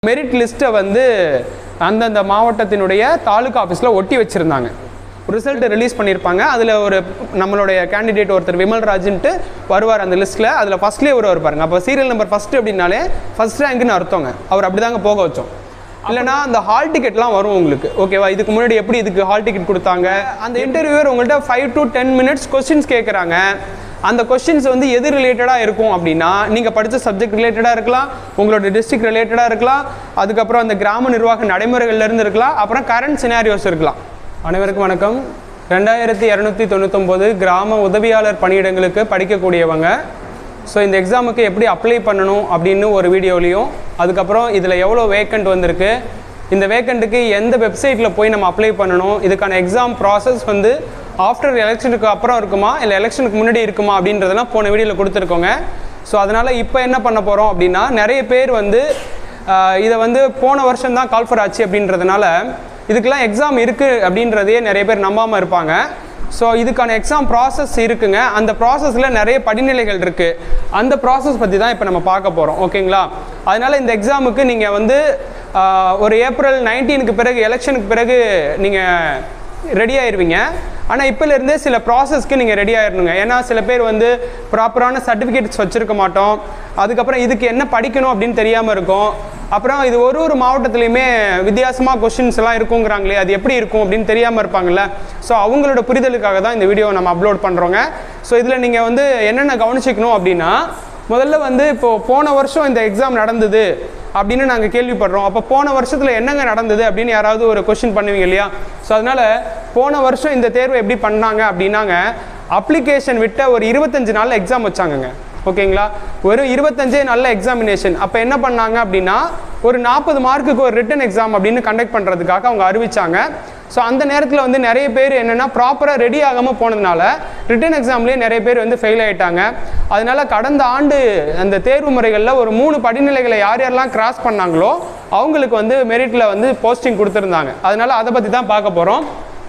merit லிஸ்ட்டை வந்து அந்தந்த மாவட்டத்தினுடைய தாலுகா ஆஃபீஸில் ஒட்டி வச்சுருந்தாங்க ரிசல்ட் ரிலீஸ் பண்ணியிருப்பாங்க அதில் ஒரு நம்மளுடைய கேண்டிடேட் ஒருத்தர் விமல் ராஜ்ன்ட்டு வருவார் அந்த லிஸ்ட்டில் அதில் ஃபஸ்ட்லேயே ஒரு பாருங்க அப்போ சீரியல் நம்பர் ஃபஸ்ட்டு அப்படின்னாலே ஃபஸ்ட் ரேங்க்னு அர்த்தங்க அவர் அப்படி தாங்க போக வச்சோம் இல்லைனா அந்த ஹால் டிக்கெட்லாம் வரும் உங்களுக்கு ஓகேவா இதுக்கு முன்னாடி எப்படி இதுக்கு ஹால் டிக்கெட் கொடுத்தாங்க அந்த இன்டர்வியூவர் உங்கள்கிட்ட five to ten minutes questions கேட்குறாங்க அந்த கொஸ்டின்ஸ் வந்து எது ரிலேட்டடாக இருக்கும் அப்படின்னா நீங்கள் படித்த சப்ஜெக்ட் ரிலேட்டடாக இருக்கலாம் உங்களோட டிஸ்ட்ரிக்ட் ரிலேட்டடாக இருக்கலாம் அதுக்கப்புறம் அந்த கிராம நிர்வாக நடைமுறைகள்லேருந்து இருக்கலாம் அப்புறம் கரண்ட் சினாரியோஸ் இருக்கலாம் அனைவருக்கும் வணக்கம் ரெண்டாயிரத்தி இரநூத்தி தொண்ணூத்தொம்போது கிராம உதவியாளர் பணியிடங்களுக்கு படிக்கக்கூடியவங்க ஸோ இந்த எக்ஸாமுக்கு எப்படி அப்ளை பண்ணணும் அப்படின்னு ஒரு வீடியோலையும் அதுக்கப்புறம் இதில் எவ்வளோ வேக்கண்ட் வந்திருக்கு இந்த வேக்கண்ட்டுக்கு எந்த வெப்சைட்டில் போய் நம்ம அப்ளை பண்ணணும் இதுக்கான எக்ஸாம் ப்ராசஸ் வந்து ஆஃப்டர் எலெக்ஷனுக்கு அப்புறம் இருக்குமா இல்லை எலெக்ஷனுக்கு முன்னாடி இருக்குமா அப்படின்றதெல்லாம் போன வீடியோவில் கொடுத்துருக்கோங்க ஸோ அதனால் இப்போ என்ன பண்ண போகிறோம் அப்படின்னா நிறைய பேர் வந்து ஆஹ், இதை வந்து போன வருஷம் தான் கால்ஃபர் ஆச்சு அப்படின்றதுனால இதுக்கெல்லாம் எக்ஸாம் இருக்குது அப்படின்றதையே நிறைய பேர் நம்பாமல் இருப்பாங்க ஸோ இதுக்கான எக்ஸாம் ப்ராசஸ் இருக்குங்க அந்த ப்ராசஸில் நிறைய படிநிலைகள் இருக்குது அந்த ப்ராசஸ் பற்றி தான் இப்போ நம்ம பார்க்க போகிறோம் ஓகேங்களா அதனால் இந்த எக்ஸாமுக்கு நீங்கள் வந்து ஆஹ், ஒரு ஏப்ரல் நைன்டீனுக்கு பிறகு எலெக்ஷனுக்கு பிறகு நீங்கள் ரெடி ஆயிருவீங்க ஆனால் இப்போலேருந்தே சில ப்ராசஸ்க்கு நீங்கள் ரெடி ஆயிடணுங்க ஏன்னா சில பேர் வந்து ப்ராப்பரான சர்டிஃபிகேட்ஸ் வச்சுருக்க மாட்டோம் அதுக்கப்புறம் இதுக்கு என்ன படிக்கணும் அப்படின்னு தெரியாமல் இருக்கும் அப்புறம் இது ஒரு ஒரு மாவட்டத்துலையுமே வித்தியாசமாக கொஷின்ஸ் எல்லாம் இருக்குங்கிறாங்களே அது எப்படி இருக்கும் அப்படின்னு தெரியாமல் இருப்பாங்கல்ல ஸோ அவங்களோட புரிதலுக்காக தான் இந்த வீடியோ நம்ம அப்லோட் பண்ணுறோங்க ஸோ இதில் நீங்கள் வந்து என்னென்ன கவனிச்சிக்கணும் அப்படின்னா முதல்ல வந்து இப்போது போன வருஷம் இந்த எக்ஸாம் நடந்தது அப்படின்னு நாங்கள் கேள்விப்படுறோம் அப்போ போன வருஷத்தில் என்னங்க நடந்தது அப்படின்னு யாராவது ஒரு கொஷின் பண்ணுவீங்க இல்லையா ஸோ அதனால் போன வருஷம் இந்த தேர்வை எப்படி பண்ணாங்க அப்படின்னாங்க அப்ளிகேஷன் விட்ட ஒரு இருபத்தஞ்சு நாளில் எக்ஸாம் வச்சாங்கங்க ஓகேங்களா ஒரு இருபத்தஞ்சே நல்ல எக்ஸாமினேஷன் அப்போ என்ன பண்ணாங்க அப்படின்னா ஒரு நாற்பது மார்க்குக்கு ஒரு ரிட்டன் எக்ஸாம் அப்படின்னு கண்டக்ட் பண்ணுறதுக்காக அவங்க அறிவிச்சாங்க ஸோ அந்த நேரத்தில் வந்து நிறைய பேர் என்னென்னா ப்ராப்பராக ரெடி ஆகாமல் போனதுனால ரிட்டன் எக்ஸாம்லேயே நிறைய பேர் வந்து ஃபெயில் ஆயிட்டாங்க அதனால கடந்த ஆண்டு அந்த தேர்வு முறைகளில் ஒரு மூணு படிநிலைகளை யார் யாரெல்லாம் கிராஸ் பண்ணாங்களோ அவங்களுக்கு வந்து மெரிட்டில் வந்து போஸ்டிங் கொடுத்துருந்தாங்க அதனால அதை பற்றி தான் பார்க்க போகிறோம்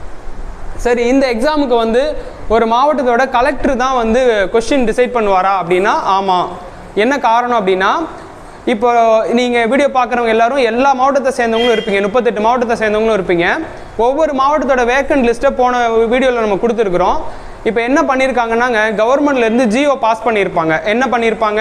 சரி இந்த எக்ஸாமுக்கு வந்து ஒரு மாவட்டத்தோட கலெக்டர் தான் வந்து கொஸ்டின் டிசைட் பண்ணுவாரா அப்படின்னா ஆமாம் என்ன காரணம் அப்படின்னா இப்போ நீங்கள் வீடியோ பார்க்குறவங்க எல்லாரும் எல்லா மாவட்டத்தை சேர்ந்தவங்களும் இருப்பீங்க முப்பத்தெட்டு மாவட்டத்தை சேர்ந்தவங்களும் இருப்பீங்க ஒவ்வொரு மாவட்டத்தோட வேக்கண்ட் லிஸ்ட்டை போன வீடியோவில் நம்ம கொடுத்துருக்குறோம் இப்போ என்ன பண்ணியிருக்காங்கன்னாங்க கவர்மெண்ட்லேருந்து ஜியோ பாஸ் பண்ணியிருப்பாங்க என்ன பண்ணியிருப்பாங்க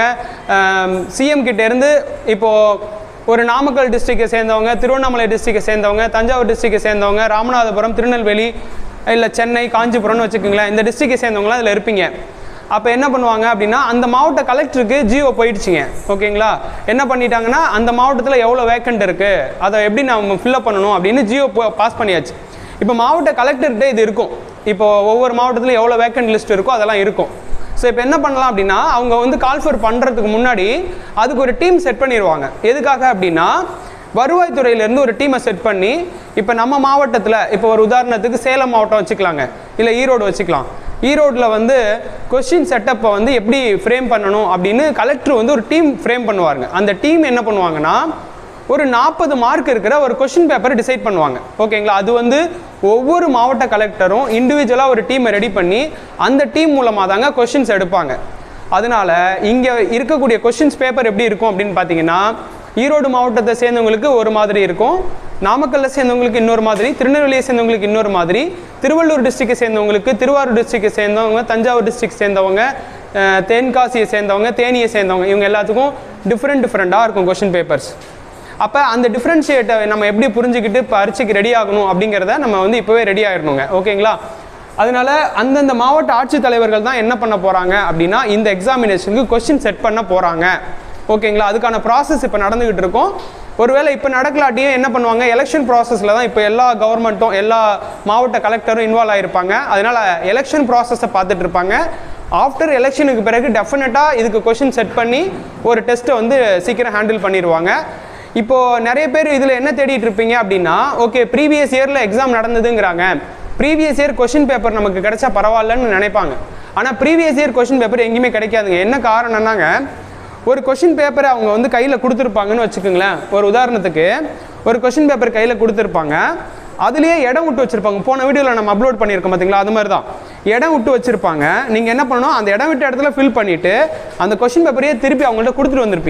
சிஎம் கிட்டேருந்து இப்போது ஒரு நாமக்கல் டிஸ்ட்ரிக்டை சேர்ந்தவங்க திருவண்ணாமலை டிஸ்ட்ரிக்டை சேர்ந்தவங்க தஞ்சாவூர் டிஸ்ட்ரிக்டை சேர்ந்தவங்க ராமநாதபுரம் திருநெல்வேலி இல்லை சென்னை காஞ்சிபுரம்னு வச்சுக்கோங்களேன் இந்த டிஸ்ட்ரிக்டை சேர்ந்தவங்களாம் அதில் இருப்பீங்க அப்போ என்ன பண்ணுவாங்க அப்படின்னா அந்த மாவட்ட கலெக்டருக்கு ஜியோ போயிடுச்சுங்க ஓகேங்களா என்ன பண்ணிட்டாங்கன்னா அந்த மாவட்டத்தில் எவ்வளோ வேக்கண்ட் இருக்குது அதை எப்படி நம்ம ஃபில்அப் பண்ணணும் அப்படின்னு ஜியோ பாஸ் பண்ணியாச்சு இப்போ மாவட்ட கலெக்டர்கிட்ட இது இருக்கும் இப்போ ஒவ்வொரு மாவட்டத்திலும் எவ்வளோ வேக்கண்ட் லிஸ்ட் இருக்கோ அதெல்லாம் இருக்கும் ஸோ இப்போ என்ன பண்ணலாம் அப்படின்னா அவங்க வந்து கால்ஃபர் பண்ணுறதுக்கு முன்னாடி அதுக்கு ஒரு டீம் செட் பண்ணிடுவாங்க எதுக்காக அப்படின்னா வருவாய்த்துறையிலேருந்து ஒரு டீமை செட் பண்ணி இப்போ நம்ம மாவட்டத்தில் இப்போ ஒரு உதாரணத்துக்கு சேலம் மாவட்டம் வச்சுக்கலாங்க இல்லை ஈரோடு வச்சுக்கலாம் ஈரோட்டில் வந்து கொஷின் செட்டப்பை வந்து எப்படி ஃப்ரேம் பண்ணணும் அப்படின்னு கலெக்டர் வந்து ஒரு டீம் ஃப்ரேம் பண்ணுவாருங்க அந்த டீம் என்ன பண்ணுவாங்கன்னா ஒரு நாற்பது மார்க் இருக்கிற ஒரு கொஷின் பேப்பர் டிசைட் பண்ணுவாங்க ஓகேங்களா அது வந்து ஒவ்வொரு மாவட்ட கலெக்டரும் இண்டிவிஜுவலாக ஒரு டீமை ரெடி பண்ணி அந்த டீம் மூலமாக தாங்க கொஷின்ஸ் எடுப்பாங்க அதனால இங்கே இருக்கக்கூடிய கொஷின்ஸ் பேப்பர் எப்படி இருக்கும் அப்படின்னு பார்த்தீங்கன்னா ஈரோடு மாவட்டத்தை சேர்ந்தவங்களுக்கு ஒரு மாதிரி இருக்கும் நாமக்கல்ல சேர்ந்தவங்களுக்கு இன்னொரு மாதிரி திருநெல்வேலியை சேர்ந்தவங்களுக்கு இன்னொரு மாதிரி திருவள்ளூர் டிஸ்ட்ரிக்டை சேர்ந்தவங்களுக்கு திருவாரூர் டிஸ்ட்ரிக்டை சேர்ந்தவங்க தஞ்சாவூர் டிஸ்ட்ரிக்ட் சேர்ந்தவங்க அஹ், தென்காசியை சேர்ந்தவங்க தேனியை சேர்ந்தவங்க இவங்க எல்லாத்துக்கும் டிஃப்ரெண்ட் டிஃப்ரெண்ட்டாக இருக்கும் கொஷின் பேப்பர்ஸ் அப்போ அந்த டிஃப்ரென்ஷியேட்டை நம்ம எப்படி புரிஞ்சுக்கிட்டு பரீட்சைக்கு ரெடி ஆகணும் அப்படிங்கிறத நம்ம வந்து இப்போவே ரெடி ஆயிடணுங்க ஓகேங்களா அதனால அந்தந்த மாவட்ட ஆட்சித்தலைவர்கள் தான் என்ன பண்ண போகிறாங்க அப்படின்னா இந்த எக்ஸாமினேஷனுக்கு கொஸ்டின் செட் பண்ண போகிறாங்க ஓகேங்களா அதுக்கான ப்ராசஸ் இப்போ நடந்துகிட்டு இருக்கும் ஒருவேளை இப்போ நடக்கலாட்டியும் என்ன பண்ணுவாங்க எலெக்ஷன் ப்ராசஸில் தான் இப்போ எல்லா கவர்மெண்ட்டும் எல்லா மாவட்ட கலெக்டரும் இன்வால்வ் ஆகிருப்பாங்க அதனால் எலெக்ஷன் ப்ராசஸை பார்த்துட்டு இருப்பாங்க ஆஃப்டர் எலெக்ஷனுக்கு பிறகு டெஃபினட்டாக இதுக்கு கொஷின் செட் பண்ணி ஒரு டெஸ்ட்டை வந்து சீக்கிரம் ஹேண்டில் பண்ணிடுவாங்க இப்போ நிறைய பேர் இதில் என்ன தேடிட்டு இருப்பீங்க அப்படின்னா ஓகே ப்ரீவியஸ் இயரில் எக்ஸாம் நடந்ததுங்கிறாங்க ப்ரீவியஸ் இயர் கொஷின் பேப்பர் நமக்கு கிடைச்சா பரவாயில்லன்னு நினைப்பாங்க ஆனால் ப்ரீவியஸ் இயர் கொஷின் பேப்பர் எங்கேயுமே கிடைக்காதுங்க என்ன காரணம்னாங்க ஒரு கொஷின் பேப்பரை அவங்க வந்து கையில் கொடுத்துருப்பாங்கன்னு வச்சுக்கோங்களேன் ஒரு உதாரணத்துக்கு ஒரு கொஷின் பேப்பர் கையில் கொடுத்துருப்பாங்க அதுலேயே இடம் விட்டு வச்சிருப்பாங்க போன வீடியோவில் நம்ம அப்லோட் பண்ணியிருக்கோம் பார்த்தீங்களா அது மாதிரி தான் இடம் விட்டு வச்சிருப்பாங்க நீங்கள் என்ன பண்ணணும் அந்த இடம் விட்ட இடத்துல ஃபில் பண்ணிவிட்டு அந்த கொஷின் பேப்பரையே திருப்பி அவங்கள்ட்ட கொடுத்துட்டு வந்திருப்பீங்க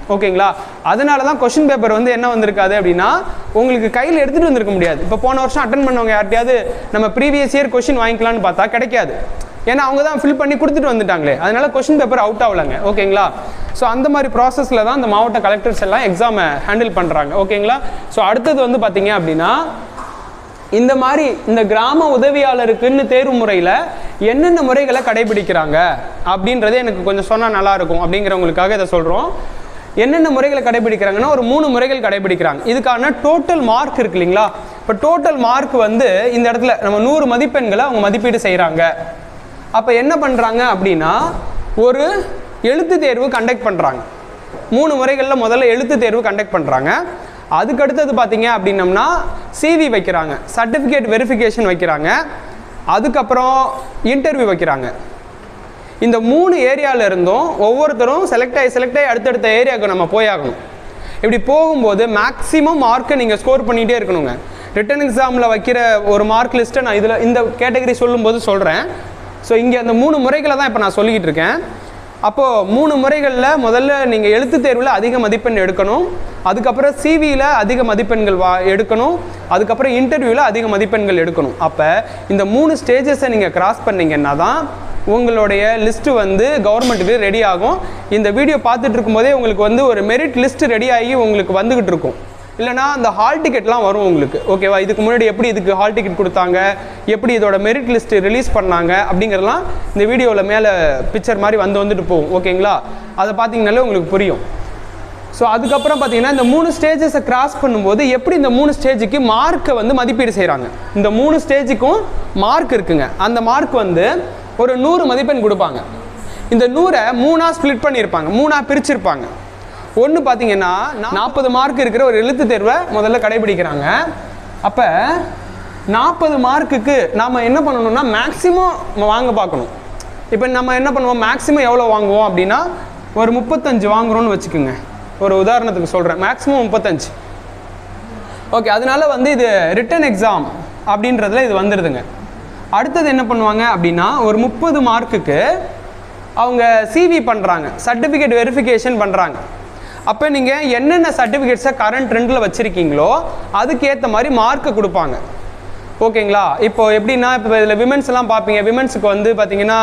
ஓகேங்களா அதனால தான் கொஷின் பேப்பர் வந்து என்ன வந்திருக்காது அப்படின்னா உங்களுக்கு கையில் எடுத்துகிட்டு வந்திருக்க முடியாது இப்போ போன வருஷம் அட்டன் பண்ணவங்க யார்ட்டையாவது நம்ம ப்ரீவியஸ் இயர் கொஷின் வாங்கிக்கலாம்னு பார்த்தா கிடைக்காது ஏன்னா அவங்க தான் ஃபில் பண்ணி கொடுத்துட்டு வந்துட்டாங்களே அதனால கொஷின் பேப்பர் அவுட் ஆகலைங்க ஓகேங்களா ஸோ அந்த மாதிரி ப்ராசஸில் தான் அந்த மாவட்ட கலெக்டர்ஸ் எல்லாம் எக்ஸாமை ஹேண்டில் பண்ணுறாங்க ஓகேங்களா ஸோ அடுத்தது வந்து பார்த்தீங்க அப்படின்னா இந்த மாதிரி இந்த கிராம உதவியாளருக்குன்னு தேர்வு முறையில் என்னென்ன முறைகளை கடைபிடிக்கிறாங்க அப்படின்றதே எனக்கு கொஞ்சம் சொன்னால் நல்லா இருக்கும் அப்படிங்கிறவங்களுக்காக இதை சொல்கிறோம் என்னென்ன முறைகளை கடைபிடிக்கிறாங்கன்னா ஒரு மூணு முறைகள் கடைபிடிக்கிறாங்க இதுக்கான டோட்டல் மார்க் இருக்கு இல்லைங்களா இப்போ டோட்டல் மார்க் வந்து இந்த இடத்துல நம்ம நூறு மதிப்பெண்களை அவங்க மதிப்பீடு செய்கிறாங்க அப்போ என்ன பண்ணுறாங்க அப்படின்னா ஒரு எழுத்து தேர்வு கண்டக்ட் பண்ணுறாங்க மூணு முறைகளில் முதல்ல எழுத்து தேர்வு கண்டக்ட் பண்ணுறாங்க அதுக்கு அடுத்தது பார்த்தீங்க அப்படின்னம்னா சிவி வைக்கிறாங்க சர்டிஃபிகேட் வெரிஃபிகேஷன் வைக்கிறாங்க அதுக்கப்புறம் இன்டர்வியூ வைக்கிறாங்க இந்த மூணு ஏரியால இருந்தும் ஒவ்வொருத்தரும் செலக்ட் ஆகி செலக்ட் ஆகி அடுத்தடுத்த ஏரியாவுக்கு நம்ம போயாகணும் இப்படி போகும்போது மேக்ஸிமம் மார்க்கை நீங்கள் ஸ்கோர் பண்ணிகிட்டே இருக்கணுங்க ரிட்டன் எக்ஸாமில் வைக்கிற ஒரு மார்க் லிஸ்ட்டை நான் இதில் இந்த கேட்டகரி சொல்லும்போது சொல்கிறேன் ஸோ இங்கே அந்த மூணு முறைகளை தான் இப்போ நான் சொல்லிக்கிட்டு இருக்கேன் அப்போது மூணு முறைகளில் முதல்ல நீங்கள் எழுத்து தேர்வில் அதிக மதிப்பெண் எடுக்கணும் அதுக்கப்புறம் சிவியில் அதிக மதிப்பெண்கள் வா எடுக்கணும் அதுக்கப்புறம் இன்டர்வியூவில் அதிக மதிப்பெண்கள் எடுக்கணும் அப்போ இந்த மூணு ஸ்டேஜஸை நீங்கள் கிராஸ் பண்ணீங்கன்னா தான் உங்களுடைய லிஸ்ட்டு வந்து கவர்மெண்ட்டுக்கு ரெடி ஆகும் இந்த வீடியோ பார்த்துட்டு இருக்கும்போதே உங்களுக்கு வந்து ஒரு மெரிட் லிஸ்ட் ரெடி ஆகி உங்களுக்கு வந்துகிட்டு இருக்கும் இல்லைனா அந்த ஹால் டிக்கெட்லாம் வரும் உங்களுக்கு ஓகேவா இதுக்கு முன்னாடி எப்படி இதுக்கு ஹால் டிக்கெட் கொடுத்தாங்க எப்படி இதோட மெரிட் லிஸ்ட் ரிலீஸ் பண்ணாங்க அப்படிங்கிறதெல்லாம் இந்த வீடியோவில் மேலே பிக்சர் மாதிரி வந்து வந்துட்டு போகும் ஓகேங்களா அதை பார்த்தீங்கனாலே உங்களுக்கு புரியும் ஸோ அதுக்கப்புறம் பார்த்தீங்கன்னா இந்த மூணு ஸ்டேஜஸை கிராஸ் பண்ணும்போது எப்படி இந்த மூணு ஸ்டேஜுக்கு மார்க்கை வந்து மதிப்பீடு செய்கிறாங்க இந்த மூணு ஸ்டேஜுக்கும் மார்க் இருக்குங்க அந்த மார்க் வந்து ஒரு நூறு மதிப்பெண் கொடுப்பாங்க இந்த நூறை மூணாக ஸ்ப்ளிட் பண்ணியிருப்பாங்க மூணாக பிரிச்சிருப்பாங்க ஒன்று பார்த்தீங்கன்னா நாற்பது மார்க் இருக்கிற ஒரு எழுத்து தேர்வை முதல்ல கடைபிடிக்கிறாங்க அப்போ நாற்பது மார்க்குக்கு நாம் என்ன பண்ணணும்னா மேக்ஸிமம் வாங்க பார்க்கணும் இப்போ நம்ம என்ன பண்ணுவோம் மேக்ஸிமம் எவ்வளோ வாங்குவோம் அப்படின்னா ஒரு முப்பத்தஞ்சு வாங்குறோம்னு வச்சுக்கோங்க ஒரு உதாரணத்துக்கு சொல்கிறேன் மேக்ஸிமம் முப்பத்தஞ்சு ஓகே அதனால வந்து இது ரிட்டன் எக்ஸாம் அப்படின்றதுல இது வந்துடுதுங்க அடுத்தது என்ன பண்ணுவாங்க அப்படின்னா ஒரு முப்பது மார்க்குக்கு அவங்க சிவி பண்ணுறாங்க சர்டிஃபிகேட் வெரிஃபிகேஷன் பண்ணுறாங்க அப்போ நீங்கள் என்னென்ன சர்டிஃபிகேட்ஸை கரண்ட் ட்ரெண்டில் வச்சுருக்கீங்களோ அதுக்கேற்ற மாதிரி மார்க்கை கொடுப்பாங்க ஓகேங்களா இப்போ எப்படின்னா இப்போ இதில் விமென்ஸ் எல்லாம் பார்ப்பீங்க விமென்ஸுக்கு வந்து பார்த்தீங்கன்னா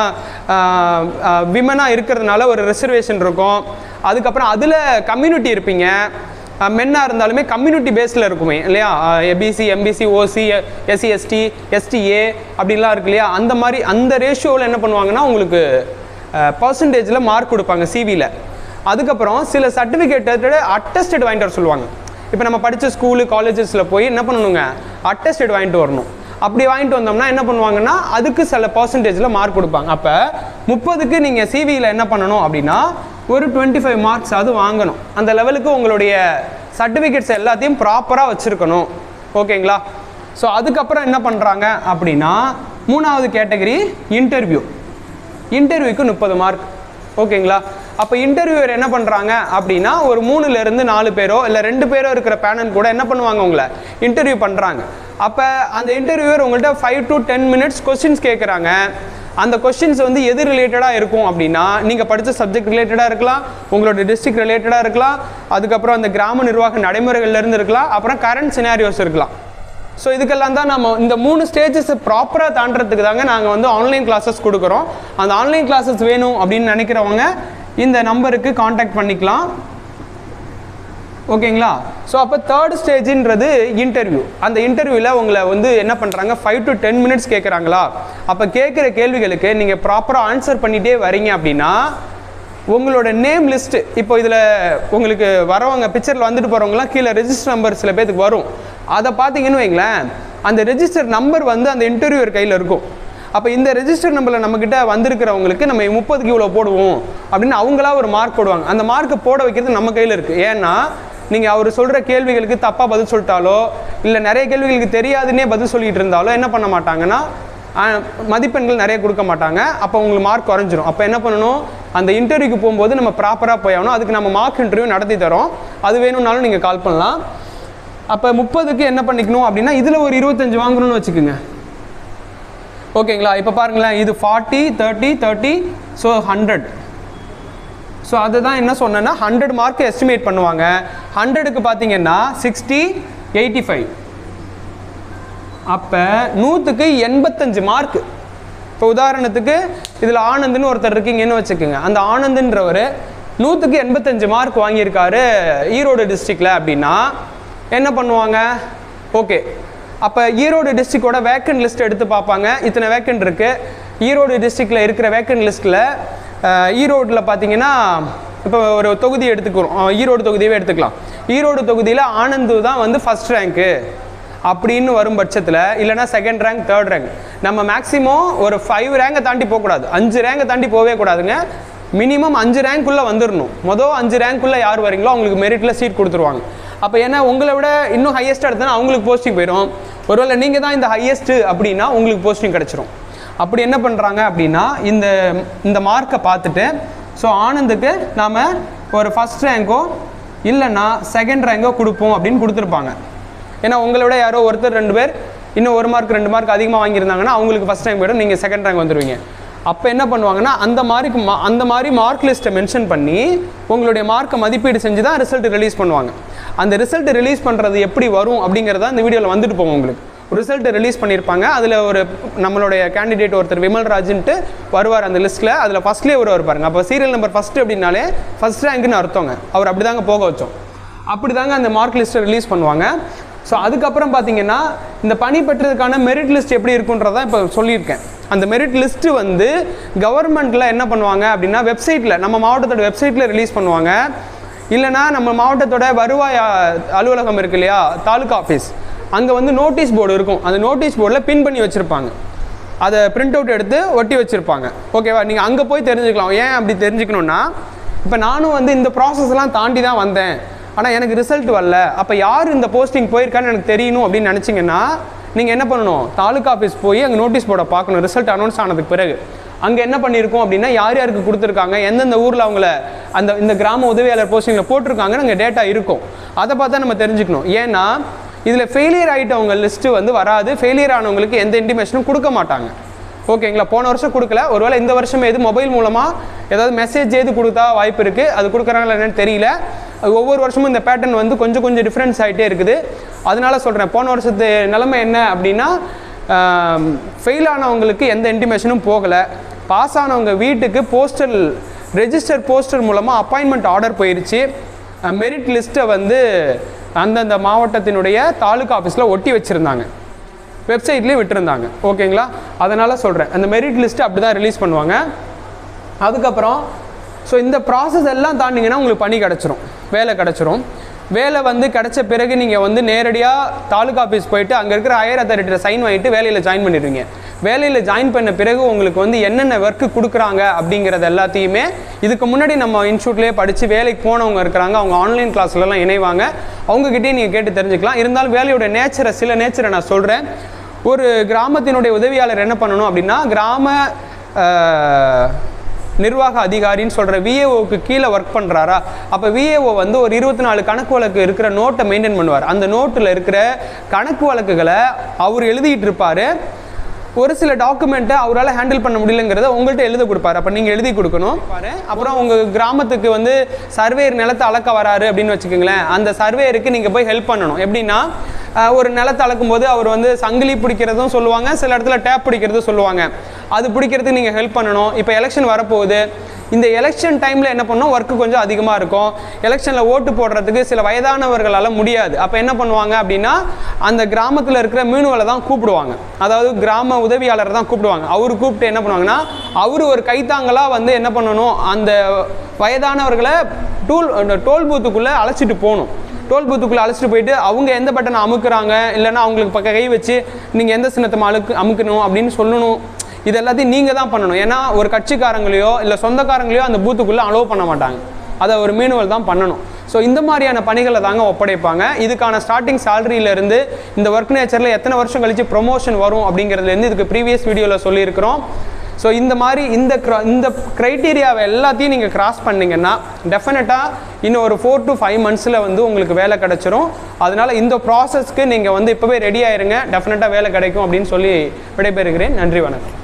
விமனாக இருக்கிறதுனால ஒரு ரிசர்வேஷன் இருக்கும் அதுக்கப்புறம் அதில் கம்யூனிட்டி இருப்பீங்க மென்னாக இருந்தாலுமே கம்யூனிட்டி பேஸில் இருக்குமே இல்லையா EBC MBC OC SC ST STA அப்படிலாம் இருக்கு இல்லையா அந்த மாதிரி அந்த ரேஷியோவில் என்ன பண்ணுவாங்கன்னா உங்களுக்கு பர்சன்டேஜில் மார்க் கொடுப்பாங்க சிவியில் அதுக்கப்புறம் சில சர்டிஃபிகேட்டோட அட்டஸ்டட் வாங்கிட்டு வர சொல்லுவாங்க இப்போ நம்ம படித்த ஸ்கூலு காலேஜஸில் போய் என்ன பண்ணணுங்க அட்டஸ்டட் வாங்கிட்டு வரணும் அப்படி வாங்கிட்டு வந்தோம்னா என்ன பண்ணுவாங்கன்னா அதுக்கு சில பர்சன்டேஜில் மார்க் கொடுப்பாங்க அப்போ முப்பதுக்கு நீங்கள் சிவியில் என்ன பண்ணணும் அப்படின்னா ஒரு டுவெண்ட்டி ஃபைவ் மார்க்ஸ் அது வாங்கணும் அந்த லெவலுக்கு உங்களுடைய சர்டிஃபிகேட்ஸ் எல்லாத்தையும் ப்ராப்பராக வச்சுருக்கணும் ஓகேங்களா ஸோ அதுக்கப்புறம் என்ன பண்ணுறாங்க அப்படின்னா மூணாவது கேட்டகரி இன்டர்வியூ இன்டர்வியூக்கு முப்பது மார்க் ஓகேங்களா அப்போ இன்டர்வியூவர் என்ன பண்ணுறாங்க அப்படின்னா ஒரு மூணுலேருந்து நாலு பேரோ இல்லை ரெண்டு பேரோ இருக்கிற பேனல் கூட என்ன பண்ணுவாங்க உங்களை இன்டர்வியூ பண்ணுறாங்க அப்போ அந்த இன்டர்வியூவர் உங்கள்கிட்ட five to ten minutes questions கேட்குறாங்க அந்த கொஸ்டின்ஸ் வந்து எது ரிலேட்டடாக இருக்கும் அப்படின்னா நீங்கள் படித்த சப்ஜெக்ட் ரிலேட்டடாக இருக்கலாம் உங்களோட டிஸ்ட்ரிக்ட் ரிலேட்டடாக இருக்கலாம் அதுக்கப்புறம் அந்த கிராம நிர்வாக நடைமுறைகள்லேருந்து இருக்கலாம் அப்புறம் கரண்ட் சினாரியோஸ் இருக்கலாம் ஸோ இதுக்கெல்லாம் தான் நம்ம இந்த மூணு ஸ்டேஜஸை ப்ராப்பராக தாண்டறதுக்கு தாங்க நாங்கள் வந்து ஆன்லைன் கிளாஸஸ் கொடுக்குறோம் அந்த ஆன்லைன் கிளாஸஸ் வேணும் அப்படின்னு நினைக்கிறவங்க இந்த நம்பருக்கு காண்டாக்ட் பண்ணிக்கலாம் ஓகேங்களா ஸோ அப்போ தேர்ட் ஸ்டேஜின்றது இன்டர்வியூ அந்த இன்டர்வியூவில் உங்களை வந்து என்ன பண்ணுறாங்க ஃபைவ் டு டென் மினிட்ஸ் கேட்குறாங்களா அப்போ கேட்குற கேள்விகளுக்கு நீங்கள் ப்ராப்பராக ஆன்சர் பண்ணிகிட்டே வரீங்க அப்படின்னா உங்களோட நேம் லிஸ்ட்டு இப்போ இதில் உங்களுக்கு வரவங்க பிக்சரில் வந்துட்டு போகிறவங்களாம் கீழே ரெஜிஸ்டர் நம்பர் சில பேருக்கு வரும் அதை பார்த்தீங்கன்னு வைங்களேன் அந்த ரெஜிஸ்டர் நம்பர் வந்து அந்த இன்டர்வியூர் கையில் இருக்கும் அப்போ இந்த ரெஜிஸ்டர் நம்பரில் நம்மக்கிட்ட வந்திருக்கிறவங்களுக்கு நம்ம முப்பதுக்கு இவ்வளோ போடுவோம் அப்படின்னு அவங்களா ஒரு மார்க் போடுவாங்க அந்த மார்க்கை போட வைக்கிறது நம்ம கையில் இருக்குது ஏன்னா நீங்கள் அவர் சொல்கிற கேள்விகளுக்கு தப்பாக பதில் சொல்லிட்டாலோ இல்லை நிறைய கேள்விகளுக்கு தெரியாதுன்னே பதில் சொல்லிட்டு இருந்தாலோ என்ன பண்ண மாட்டாங்கன்னா ஆஹ், மதிப்பெண்கள் நிறைய கொடுக்க மாட்டாங்க அப்போ உங்களுக்கு மார்க் குறைஞ்சிரும் அப்போ என்ன பண்ணணும் அந்த இன்டர்வியூக்கு போகும்போது நம்ம ப்ராப்பராக போய் ஆகணும் அதுக்கு நம்ம மார்க் இன்டர்வியூ நடத்தி தரோம் அது வேணும்னாலும் நீங்கள் கால் பண்ணலாம் அப்போ முப்பதுக்கு என்ன பண்ணிக்கணும் அப்படின்னா இதில் ஒரு இருபத்தஞ்சு வாங்கணும்னு வச்சுக்கோங்க ஓகேங்களா இப்போ பாருங்களேன் இது forty thirty thirty so hundred so so அதுதான் என்ன சொன்னேன்னா ஹண்ட்ரட் மார்க் எஸ்டிமேட் பண்ணுவாங்க ஹண்ட்ரடுக்கு பார்த்தீங்கன்னா சிக்ஸ்டி எயிட்டி ஃபைவ் அப்போ நூற்றுக்கு எண்பத்தஞ்சு மார்க் இப்போ உதாரணத்துக்கு இதில் ஆனந்த்னு ஒருத்தர் இருக்கீங்கன்னு வச்சுக்கோங்க அந்த ஆனந்த்ன்றவர் நூற்றுக்கு எண்பத்தஞ்சு மார்க் வாங்கியிருக்காரு ஈரோடு டிஸ்ட்ரிக்டில் அப்படின்னா என்ன பண்ணுவாங்க ஓகே அப்போ ஈரோடு டிஸ்ட்ரிக்டோட வேக்கண்ட் லிஸ்ட் எடுத்து பார்ப்பாங்க இத்தனை வேக்கண்ட் இருக்குது ஈரோடு டிஸ்ட்ரிக்டில் இருக்கிற வேக்கண்ட் லிஸ்ட்டில் ஈரோட்டில் பார்த்தீங்கன்னா இப்போ ஒரு தொகுதி எடுத்துக்கிறோம் அஹ் ஈரோடு தொகுதியவே எடுத்துக்கலாம் ஈரோடு தொகுதியில் ஆனந்து தான் வந்து ஃபஸ்ட் ரேங்க்கு அப்படின்னு வரும் பட்சத்தில் இல்லைனா செகண்ட் ரேங்க் தேர்ட் ரேங்க் நம்ம மேக்ஸிமம் ஒரு ஃபைவ் ரேங்கை தாண்டி போகக்கூடாது அஞ்சு ரேங்கை தாண்டி போகவே கூடாதுங்க மினிமம் அஞ்சு ரேங்க்குள்ளே வந்துடணும் மொதல் அஞ்சு ரேங்க்குள்ளே யார் வரீங்களோ அவங்களுக்கு மெரிட்டில் சீட் கொடுத்துருவாங்க அப்போ ஏன்னா உங்களை விட இன்னும் ஹையஸ்ட் எடுத்தனா அவங்களுக்கு போஸ்டிங் போயிடும் ஒருவேளை நீங்கள் தான் இந்த ஹையஸ்ட்டு அப்படின்னா உங்களுக்கு போஸ்டிங் கிடச்சிரும் அப்படி என்ன பண்ணுறாங்க அப்படின்னா இந்த இந்த மார்க்கை பார்த்துட்டு ஸோ ஆனந்துக்கு நாம் ஒரு ஃபஸ்ட் ரேங்கோ இல்லைன்னா செகண்ட் ரேங்கோ கொடுப்போம் அப்படின்னு கொடுத்துருப்பாங்க ஏன்னா உங்களை விட யாரோ ஒருத்தர் ரெண்டு பேர் இன்னும் ஒரு மார்க் ரெண்டு மார்க் அதிகமாக வாங்கியிருந்தாங்கன்னா அவங்களுக்கு ஃபஸ்ட் ரேங்க் போய்டும் நீங்கள் செகண்ட் ரேங்க் வந்துடுவீங்க அப்போ என்ன பண்ணுவாங்கன்னா அந்த மார்க்கு மா அந்த மாதிரி மார்க் லிஸ்ட்டை மென்ஷன் பண்ணி உங்களுடைய மார்க்கை மதிப்பீடு செஞ்சு தான் ரிசல்ட் ரிலீஸ் பண்ணுவாங்க அந்த ரிசல்ட் ரிலீஸ் பண்ணுறது எப்படி வரும் அப்படிங்கிறத இந்த வீடியோவில் வந்துட்டு போவோம் உங்களுக்கு ரிசல்ட் ரிலீஸ் பண்ணியிருப்பாங்க அதில் ஒரு நம்மளுடைய கேண்டிடேட் ஒருத்தர் விமல் ராஜ்ன்ட்டு வருவார் அந்த லிஸ்ட்டில் அதில் ஃபஸ்ட்லேயே ஒரு பாருங்க அப்போ சீரியல் நம்பர் ஃபஸ்ட்டு அப்படின்னாலே ஃபஸ்ட் ரேங்க்னு அர்த்தங்க அவர் அப்படி தாங்க போக வச்சோம் அப்படி தாங்க அந்த மார்க் லிஸ்ட்டை ரிலீஸ் பண்ணுவாங்க ஸோ அதுக்கப்புறம் பார்த்தீங்கன்னா இந்த பணி பெற்றதுக்கான மெரிட் லிஸ்ட் எப்படி இருக்குன்றதை இப்போ சொல்லியிருக்கேன் அந்த மெரிட் லிஸ்ட்டு வந்து கவர்மெண்ட்டில் என்ன பண்ணுவாங்க அப்படின்னா வெப்சைட்டில் நம்ம மாவட்டத்தோட வெப்சைட்டில் ரிலீஸ் பண்ணுவாங்க இல்லைனா நம்ம மாவட்டத்தோட வருவாய் அ- அலுவலகம் இருக்கு இல்லையா தாலுகா ஆஃபீஸ் அங்கே வந்து நோட்டீஸ் போர்டு இருக்கும் அந்த நோட்டீஸ் போர்டில் பின் பண்ணி வச்சுருப்பாங்க அதை பிரிண்ட் அவுட் எடுத்து ஒட்டி வச்சுருப்பாங்க ஓகேவா நீங்கள் அங்கே போய் தெரிஞ்சுக்கலாம் ஏன் அப்படி தெரிஞ்சுக்கணுன்னா இப்போ நானும் வந்து இந்த ப்ராசஸ்லாம் தாண்டி தான் வந்தேன் ஆனால் எனக்கு ரிசல்ட் வரல அப்போ யார் இந்த போஸ்டிங் போயிருக்கான்னு எனக்கு தெரியணும் அப்படின்னு நினச்சிங்கன்னா நீங்கள் என்ன பண்ணணும் தாலுகா ஆஃபீஸ் போய் அங்கே நோட்டீஸ் போர்டை பார்க்கணும் ரிசல்ட் அனௌன்ஸ் ஆனதுக்கு பிறகு அங்கே என்ன பண்ணியிருக்கோம் அப்படின்னா யார் யாருக்கு கொடுத்துருக்காங்க எந்தெந்த ஊரில் அவங்கள அந்த இந்த கிராம உதவியாளர் போஸ்டிங்கில் போட்டிருக்காங்கன்னு அங்கே டேட்டா இருக்கும் அதை பார்த்தா நம்ம தெரிஞ்சுக்கணும் ஏன்னா இதில் ஃபெயிலியர் ஆகிட்டவங்க லிஸ்ட்டு வந்து வராது ஃபெயிலியர் ஆனவங்களுக்கு எந்த இன்டிமேஷனும் கொடுக்க மாட்டாங்க ஓகேங்களா போன வருஷம் கொடுக்கல ஒருவேளை இந்த வருஷம் எது மொபைல் மூலமாக ஏதாவது மெசேஜ் எது கொடுத்தா வாய்ப்பு இருக்குது அது கொடுக்குறாங்களா என்னன்னு தெரியல அது ஒவ்வொரு வருஷமும் இந்த பேட்டர்ன் வந்து கொஞ்சம் கொஞ்சம் டிஃப்ரென்ஸ் ஆகிட்டே இருக்குது அதனால சொல்கிறேன் போன வருஷத்து நிலைமை என்ன அப்படின்னா ஃபெயில் ஆனவங்களுக்கு எந்த இன்டிமேஷனும் போகலை பாஸ் ஆனவங்க வீட்டுக்கு போஸ்டல் ரெஜிஸ்டர் போஸ்டர் மூலமாக அப்பாயின்மெண்ட் ஆர்டர் போயிருச்சு மெரிட் லிஸ்ட்டை வந்து அந்தந்த மாவட்டத்தினுடைய தாலுகா ஆஃபீஸில் ஒட்டி வச்சுருந்தாங்க வெப்சைட்லேயும் விட்டுருந்தாங்க ஓகேங்களா அதனால் சொல்கிறேன் அந்த மெரிட் லிஸ்ட்டு அப்படி தான் ரிலீஸ் பண்ணுவாங்க அதுக்கப்புறம் ஸோ இந்த ப்ராசஸ் எல்லாம் தாண்டிங்கன்னா உங்களுக்கு பணி கிடச்சிரும் வேலை கிடச்சிரும் வேலை வந்து கிடைச்ச பிறகு நீங்கள் வந்து நேரடியாக தாலுகா ஆஃபீஸ் போயிட்டு அங்கே இருக்கிற ஹையர் அத்தாரிட்டியில் சைன் வாங்கிட்டு வேலையில் ஜாயின் பண்ணிடுவீங்க வேலையில் ஜாயின் பண்ண பிறகு உங்களுக்கு வந்து என்னென்ன ஒர்க்கு கொடுக்குறாங்க அப்படிங்கிறது எல்லாத்தையுமே இதுக்கு முன்னாடி நம்ம இன்ஸ்டியூட்லேயே படித்து வேலைக்கு போனவங்க இருக்கிறாங்க அவங்க ஆன்லைன் கிளாஸ்லலாம் இணைவாங்க அவங்ககிட்டயே நீங்கள் கேட்டு தெரிஞ்சுக்கலாம் இருந்தாலும் வேலையோட நேச்சரை சில நேச்சரை நான் சொல்கிறேன் ஒரு கிராமத்தினுடைய உதவியாளர் என்ன பண்ணணும் அப்படின்னா கிராம ஆஹ், நிர்வாக அதிகாரின்னு சொல்கிற விஏஓக்கு கீழே ஒர்க் பண்ணுறாரா அப்போ விஏஓ வந்து ஒரு இருபத்தி நாலு கணக்கு வழக்கு இருக்கிற நோட்டை மெயின்டைன் பண்ணுவார் அந்த நோட்டில் இருக்கிற கணக்கு வழக்குகளை அவர் எழுதிட்டு இருப்பார் ஒரு சில டாக்குமெண்ட்டை அவரால் ஹேண்டில் பண்ண முடியலங்கிறத உங்கள்கிட்ட எழுத கொடுப்பாரு அப்போ நீங்கள் எழுதி கொடுக்கணும் பாரு அப்புறம் உங்கள் கிராமத்துக்கு வந்து சர்வேயர் நிலத்தை அளக்க வராரு அப்படின்னு வச்சுக்கோங்களேன் அந்த சர்வேயருக்கு நீங்கள் போய் ஹெல்ப் பண்ணணும் எப்படின்னா ஆஹ், ஒரு நிலத்தை அளக்கும் போது அவர் வந்து சங்கிலி பிடிக்கிறதும் சொல்லுவாங்க சில இடத்துல டேப் பிடிக்கிறதும் சொல்லுவாங்க அது பிடிக்கிறதுக்கு நீங்கள் ஹெல்ப் பண்ணணும் இப்போ எலெக்ஷன் வரப்போகுது இந்த எலெக்ஷன் டைமில் என்ன பண்ணோம் ஒர்க்கு கொஞ்சம் அதிகமாக இருக்கும் எலெக்ஷனில் ஓட்டு போடுறதுக்கு சில வயதானவர்களால் முடியாது அப்போ என்ன பண்ணுவாங்க அப்படின்னா அந்த கிராமத்தில் இருக்கிற மீனுவலை தான் கூப்பிடுவாங்க அதாவது கிராம உதவியாளரை தான் கூப்பிடுவாங்க அவர் கூப்பிட்டு என்ன பண்ணுவாங்கன்னா அவர் ஒரு கைத்தாங்கலாக வந்து என்ன பண்ணணும் அந்த வயதானவர்களை டூல் டோல் பூத்துக்குள்ளே அழைச்சிட்டு போகணும் டோல் பூத்துக்குள்ளே அழைச்சிட்டு போயிட்டு அவங்க எந்த பட்டனை அமுக்குறாங்க இல்லைன்னா அவங்களுக்கு பக்க கை வச்சு நீங்கள் எந்த சின்னத்தை அழுக்கு அமுக்கணும் அப்படின்னு சொல்லணும் இது எல்லாத்தையும் நீங்கள் தான் பண்ணணும் ஏன்னா ஒரு கட்சிக்காரங்களையோ இல்லை சொந்தக்காரங்களையோ அந்த பூத்துக்குள்ளே அலோவ் பண்ண மாட்டாங்க அதை ஒரு மீனுவல் தான் பண்ணணும் ஸோ இந்த மாதிரியான பணிகளை தாங்க ஒப்படைப்பாங்க இதுக்கான ஸ்டார்டிங் இருந்து இந்த ஒர்க் நேச்சரில் எத்தனை வருஷம் கழிச்சு ப்ரொமோஷன் வரும் அப்படிங்கிறதுலேருந்து இதுக்கு ப்ரீவியஸ் வீடியோவில் சொல்லியிருக்கிறோம் ஸோ இந்த மாதிரி இந்த cra- இந்த க்ரைட்டீரியாவை எல்லாத்தையும் நீங்கள் கிராஸ் பண்ணீங்கன்னா டெஃபினட்டாக இன்னும் ஒரு ஃபோர் டு ஃபைவ் மந்த்ஸில் வந்து உங்களுக்கு வேலை கிடைச்சிரும் அதனால் இந்த ப்ராசஸ்க்கு நீங்கள் வந்து இப்போவே ரெடி ஆயிருங்க டெஃபினட்டாக வேலை கிடைக்கும் அப்படின்னு சொல்லி விடைபெறுகிறேன் நன்றி வணக்கம்